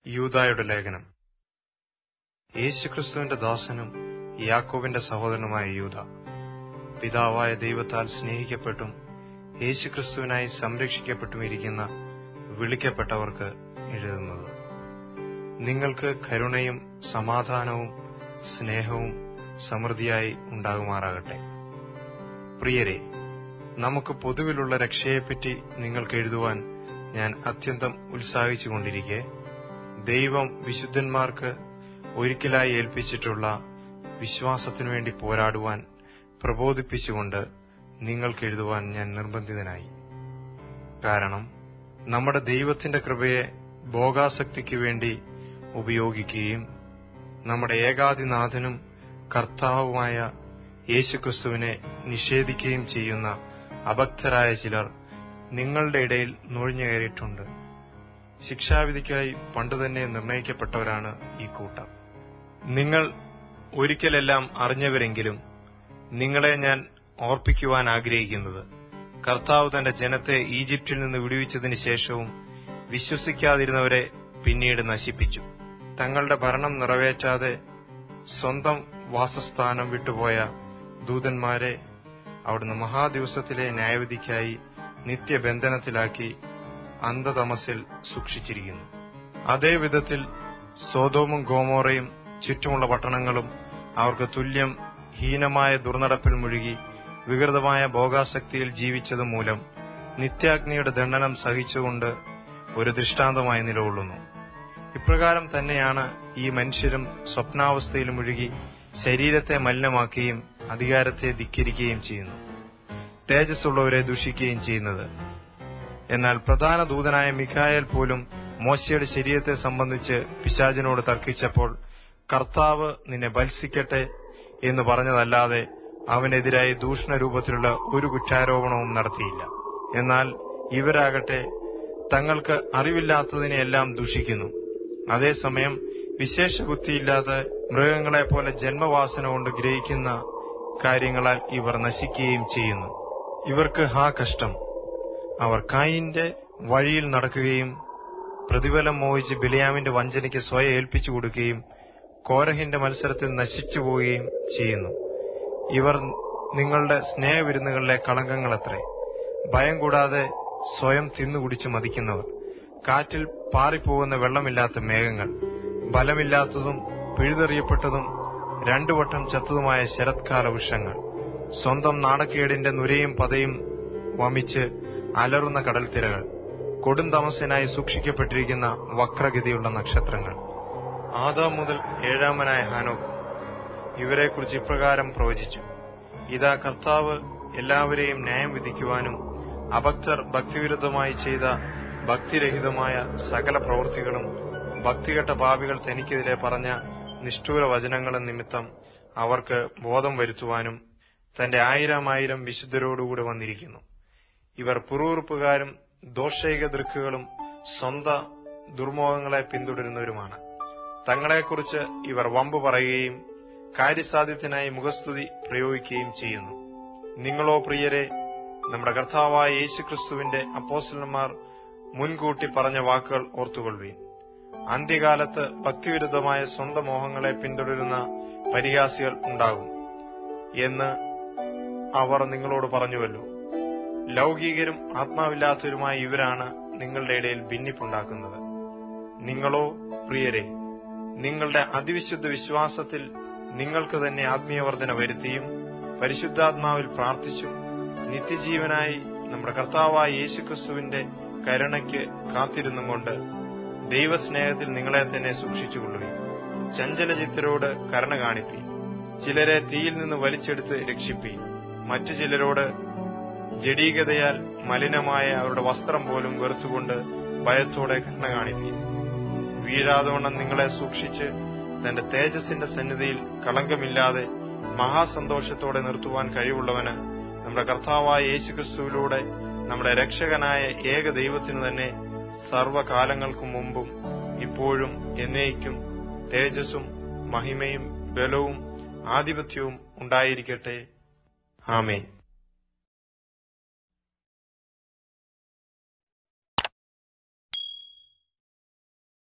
യൂദായുടെ ലേഖനം യേശുക്രിസ്തുവിന്റെ ദാസനും യാക്കോബിന്റെ സഹോദരനുമായ യൂദ പിതാവായ ദൈവത്താൽ സ്നേഹിക്കപ്പെട്ടും യേശുക്രിസ്തുവിനായി സംരക്ഷിക്കപ്പെട്ടുമിരിക്കുന്ന വിളിക്കപ്പെട്ടവർക്ക് എഴുതുന്നത് നിങ്ങൾക്ക് കരുണയും സമാധാനവും സ്നേഹവും സമൃദ്ധിയായി ഉണ്ടാകുമാറാകട്ടെ പ്രിയരെ നമുക്ക് പൊതുവിലുള്ള രക്ഷയെപ്പറ്റി നിങ്ങൾക്ക് എഴുതുവാൻ ഞാൻ അത്യന്തം ഉത്സാഹിച്ചുകൊണ്ടിരിക്കെ ദൈവം വിശുദ്ധന്മാർക്ക് ഒരിക്കലായി ഏൽപ്പിച്ചിട്ടുള്ള വിശ്വാസത്തിനു വേണ്ടി പോരാടുവാൻ പ്രബോധിപ്പിച്ചുകൊണ്ട് നിങ്ങൾക്ക് എഴുതുവാൻ ഞാൻ നിർബന്ധിതനായി കാരണം നമ്മുടെ ദൈവത്തിന്റെ കൃപയെ ഭോഗാസക്തിക്ക് വേണ്ടി ഉപയോഗിക്കുകയും നമ്മുടെ ഏകാധിനാഥനും കർത്താവുമായ യേശുക്രിസ്തുവിനെ നിഷേധിക്കുകയും ചെയ്യുന്ന അഭക്തരായ ചിലർ നിങ്ങളുടെ ഇടയിൽ നുഴഞ്ഞു കയറിയിട്ടുണ്ട് ശിക്ഷാവിധിക്കായി പണ്ടുതന്നെ നിർണയിക്കപ്പെട്ടവരാണ് ഈ കൂട്ടം നിങ്ങൾ ഒരിക്കലെല്ലാം അറിഞ്ഞവരെങ്കിലും നിങ്ങളെ ഞാൻ ഓർപ്പിക്കുവാൻ ആഗ്രഹിക്കുന്നത് കർത്താവ് തന്റെ ജനത്തെ ഈജിപ്തിൽ നിന്ന് വിടുവിച്ചതിന് ശേഷവും വിശ്വസിക്കാതിരുന്നവരെ പിന്നീട് നശിപ്പിച്ചു തങ്ങളുടെ ഭരണം നിറവേറ്റാതെ സ്വന്തം വാസസ്ഥാനം വിട്ടുപോയ ദൂതന്മാരെ അവിടുന്ന് മഹാദിവസത്തിലെ ന്യായവിധിക്കായി നിത്യബന്ധനത്തിലാക്കി അന്ധതമസിൽ സൂക്ഷിച്ചിരിക്കുന്നു അതേ വിധത്തിൽ സോതോമും ഗോമോറയും ചുറ്റുമുള്ള പട്ടണങ്ങളും അവർക്ക് തുല്യം ഹീനമായ ദുർനടപ്പിൽ മുഴുകി വികൃതമായ ഭോഗാസക്തിയിൽ ജീവിച്ചത് മൂലം നിത്യാഗ്നിയുടെ ദണ്ഡനം സഹിച്ചുകൊണ്ട് ഒരു ദൃഷ്ടാന്തമായി നിലകൊള്ളുന്നു ഇപ്രകാരം തന്നെയാണ് ഈ മനുഷ്യരും സ്വപ്നാവസ്ഥയിൽ മുഴുകി ശരീരത്തെ മലിനമാക്കുകയും അധികാരത്തെ ധിക്കരിക്കുകയും ചെയ്യുന്നു തേജസ്സുള്ളവരെ ദുഷിക്കുകയും ചെയ്യുന്നത് എന്നാൽ പ്രധാന ദൂതനായ മിഖായൽ പോലും മോശയുടെ ശരീരത്തെ സംബന്ധിച്ച് പിശാചിനോട് തർക്കിച്ചപ്പോൾ കർത്താവ് നിന്നെ ഭത്സിക്കട്ടെ എന്ന് പറഞ്ഞതല്ലാതെ അവനെതിരായി ദൂഷണ രൂപത്തിലുള്ള ഒരു കുറ്റാരോപണവും നടത്തിയില്ല എന്നാൽ ഇവരാകട്ടെ തങ്ങൾക്ക് അറിവില്ലാത്തതിനെയെല്ലാം ദൂഷിക്കുന്നു അതേസമയം വിശേഷ ബുദ്ധിയില്ലാതെ മൃഗങ്ങളെപ്പോലെ ജന്മവാസന കൊണ്ട് ഗ്രഹിക്കുന്ന കാര്യങ്ങളാൽ ഇവർ നശിക്കുകയും ചെയ്യുന്നു ഇവർക്ക് ഹാ കഷ്ടം അവർ കായിന്റെ വഴിയിൽ നടക്കുകയും പ്രതിഫലം മോഹിച്ച് ബിലിയാമിന്റെ വഞ്ചനയ്ക്ക് സ്വയം ഏൽപ്പിച്ചു കൊടുക്കുകയും കോരഹിന്റെ മത്സരത്തിൽ നശിച്ചു പോവുകയും ചെയ്യുന്നു ഇവർ നിങ്ങളുടെ സ്നേഹവിരുന്നുകളിലെ കളങ്കങ്ങളത്രേ ഭയം കൂടാതെ സ്വയം തിന്നുകുടിച്ചു മതിക്കുന്നവർ കാറ്റിൽ പാറിപ്പോകുന്ന വെള്ളമില്ലാത്ത മേഘങ്ങൾ ബലമില്ലാത്തതും പിഴുതെറിയപ്പെട്ടതും രണ്ടു വട്ടം ചത്തതുമായ ശരത്കാല വൃക്ഷങ്ങൾ സ്വന്തം നാണക്കേടിന്റെ നുരയും പതയും വമിച്ച് അലറുന്ന കടൽത്തിരകൾ കൊടും തമസിനായി സൂക്ഷിക്കപ്പെട്ടിരിക്കുന്ന വക്രഗതിയുള്ള നക്ഷത്രങ്ങൾ ആദാം മുതൽ ഏഴാമനായ ഹാനോക്ക് ഇവരെക്കുറിച്ച് ഇപ്രകാരം പ്രവചിച്ചു ഇതാ കർത്താവ് എല്ലാവരെയും ന്യായം വിധിക്കുവാനും അഭക്തർ ഭക്തിവിരുദ്ധമായി ചെയ്ത ഭക്തിരഹിതമായ സകല പ്രവൃത്തികളും ഭക്തികെട്ട പാപികൾ തനിക്കെതിരെ പറഞ്ഞ നിഷ്ഠൂര വചനങ്ങളും നിമിത്തം അവർക്ക് ബോധം വരുത്തുവാനും തന്റെ ആയിരം ആയിരം വിശുദ്ധരോടുകൂടെ വന്നിരിക്കുന്നു ഇവർ പുറൂറുപ്പുകാരും ദോഷൈക ദൃക്കുകളും സ്വന്ത ദുർമോഹങ്ങളെ പിന്തുടരുന്നവരുമാണ് തങ്ങളെക്കുറിച്ച് ഇവർ വമ്പ് പറയുകയും കാര്യസാധ്യത്തിനായി മുഖസ്തുതി പ്രയോഗിക്കുകയും ചെയ്യുന്നു നിങ്ങളോ പ്രിയരെ നമ്മുടെ കർത്താവായ യേശുക്രിസ്തുവിന്റെ അപ്പോസ്റ്റലന്മാർ മുൻകൂട്ടി പറഞ്ഞ വാക്കുകൾ ഓർത്തുകൊള്ളുവീൻ അന്ത്യകാലത്ത് ഭക്തിവിരുദ്ധമായ സ്വന്തം മോഹങ്ങളെ പിന്തുടരുന്ന പരിഹാസികൾ ഉണ്ടാകും എന്ന് അവർ നിങ്ങളോട് പറഞ്ഞുവല്ലോ ലൗകികരും ആത്മാവില്ലാത്തവരുമായ ഇവരാണ് നിങ്ങളുടെ ഇടയിൽ ഭിന്നിപ്പുണ്ടാക്കുന്നത് നിങ്ങളോ പ്രിയരെ നിങ്ങളുടെ അതിവിശുദ്ധ വിശ്വാസത്തിൽ നിങ്ങൾക്ക് തന്നെ ആത്മീയവർദ്ധന വരുത്തിയും പരിശുദ്ധാത്മാവിൽ പ്രാർത്ഥിച്ചും നിത്യജീവനായി നമ്മുടെ കർത്താവായ യേശുക്രിസ്തുവിന്റെ കരുണയ്ക്ക് കാത്തിരുന്നും കൊണ്ട് ദൈവസ്നേഹത്തിൽ നിങ്ങളെ തന്നെ സൂക്ഷിച്ചുകൊള്ളുകയും ചഞ്ചലചിത്തരോട് കരുണ കാണിപ്പി ചിലരെ തീയിൽ നിന്ന് വലിച്ചെടുത്ത് രക്ഷിപ്പി മറ്റു ചിലരോട് ജഡീകതയാൽ മലിനമായ അവരുടെ വസ്ത്രം പോലും വെറുത്തുകൊണ്ട് ഭയത്തോടെ കരുണ കാണിപ്പി വീഴാതവണ്ണം നിങ്ങളെ സൂക്ഷിച്ച് തന്റെ തേജസ്സിന്റെ സന്നിധിയിൽ കളങ്കമില്ലാതെ മഹാസന്തോഷത്തോടെ നിർത്തുവാൻ കഴിവുള്ളവന് നമ്മുടെ കർത്താവായ യേശുക്രിസ്തുവിലൂടെ നമ്മുടെ രക്ഷകനായ ഏക ദൈവത്തിനു തന്നെ സർവകാലങ്ങൾക്കും മുമ്പും ഇപ്പോഴും എന്നേക്കും തേജസ്സും മഹിമയും ബലവും ആധിപത്യവും ഉണ്ടായിരിക്കട്ടെ ആമേൻ